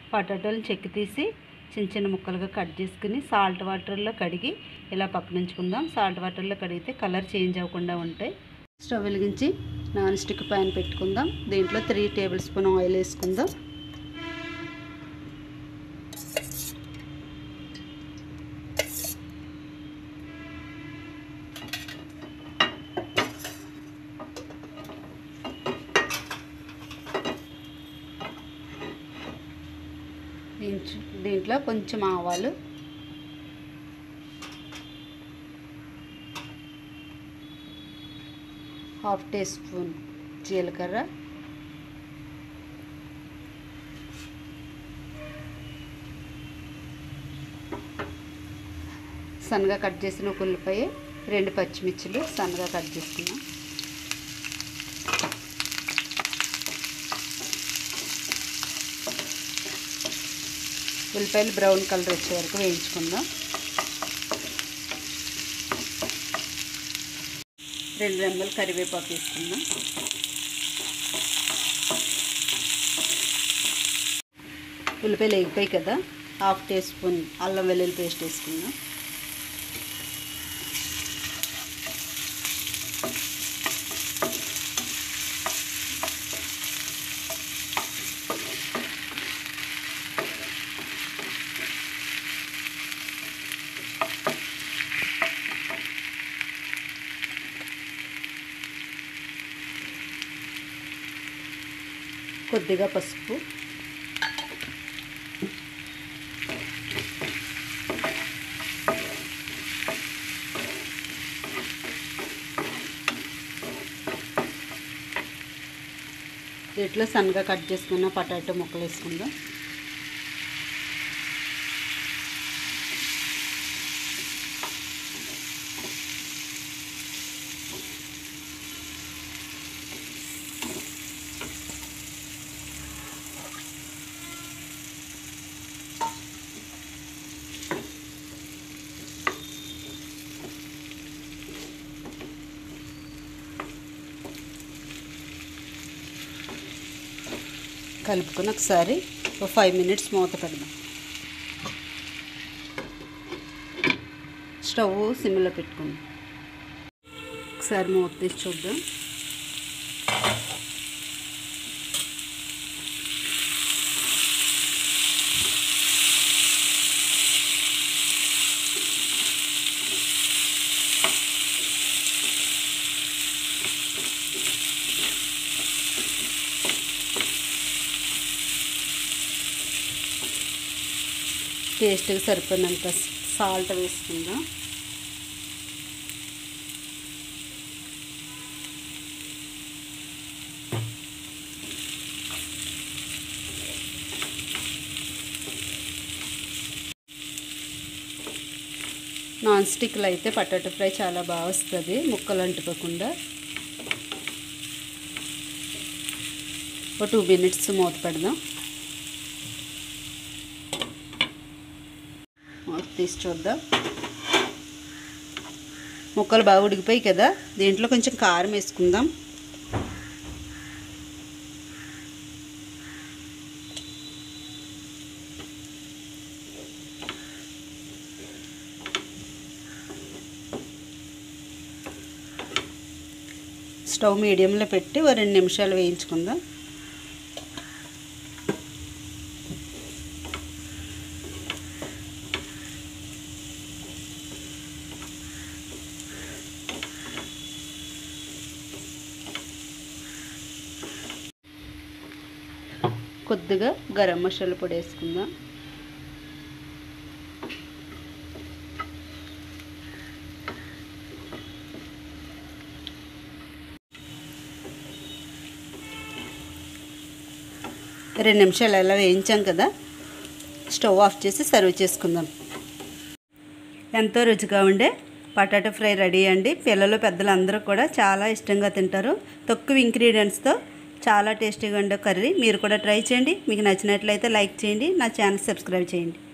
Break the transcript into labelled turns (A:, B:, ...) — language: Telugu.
A: పొటాటోలు చెక్కి తీసి చిన్న చిన్న ముక్కలుగా కట్ చేసుకుని సాల్ట్ వాటర్లో కడిగి ఇలా పక్కన ఉంచుకుందాం సాల్ట్ వాటర్లో కడిగితే కలర్ చేంజ్ అవ్వకుండా ఉంటాయి స్టవ్ వెలిగించి నాన్ స్టిక్ ప్యాన్ పెట్టుకుందాం దీంట్లో త్రీ టేబుల్ స్పూన్ ఆయిల్ వేసుకుందాం దీంట్లో దీంట్లో కొంచెం ఆవాలు హాఫ్ టీ స్పూన్ జీలకర్ర సన్నగా కట్ చేసిన ఒక ఉల్లిపాయ రెండు పచ్చిమిర్చిలు సన్నగా కట్ చేసుకున్నాం ఉల్లిపాయలు బ్రౌన్ కలర్ వచ్చే వరకు వేయించుకుందాం రెండు రెమ్మలు కరివేపాకు వేసుకుందాం ఉల్లిపాయలు వేగిపోయి కదా హాఫ్ టీ స్పూన్ అల్లం వెల్లుల్లి పేస్ట్ వేసుకుందాం కొద్దిగా పసుపు దీంట్లో సన్నగా కట్ చేసుకున్న పొటాటో ముక్కలు వేసుకుందాం కలుపుకొని ఒకసారి ఒక ఫైవ్ మినిట్స్ మూత పెడదాం స్టవ్ సిమ్లో పెట్టుకుందాం ఒకసారి మూత తీసి చూద్దాం టేస్ట్కి సరిపడినంత సాల్ట్ వేసుకుందాం నాన్ స్టిక్లో అయితే పొటాటో ఫ్రై చాలా బాగా వస్తుంది ముక్కలు అంటుకోకుండా ఒక టూ మినిట్స్ మూత పెడదాం మూత తీసి చూద్దాం ముక్కలు బాగా ఉడికిపోయి కదా దీంట్లో కొంచెం కారం వేసుకుందాం స్టవ్ మీడియంలో పెట్టి ఓ రెండు నిమిషాలు వేయించుకుందాం కొద్దిగా గరం మసాలా పొడి వేసుకుందాం రెండు నిమిషాలు అలా వేయించాం కదా స్టవ్ ఆఫ్ చేసి సర్వ్ చేసుకుందాం ఎంతో రుచిగా ఉండే పటాటో ఫ్రై రెడీ అండి పిల్లలు పెద్దలు అందరూ కూడా చాలా ఇష్టంగా తింటారు తక్కువ ఇంగ్రీడియంట్స్తో చాలా టేస్టీగా ఉండే కర్రీ మీరు కూడా ట్రై చేయండి మీకు నచ్చినట్లయితే లైక్ చేయండి నా ఛానల్ సబ్స్క్రైబ్ చేయండి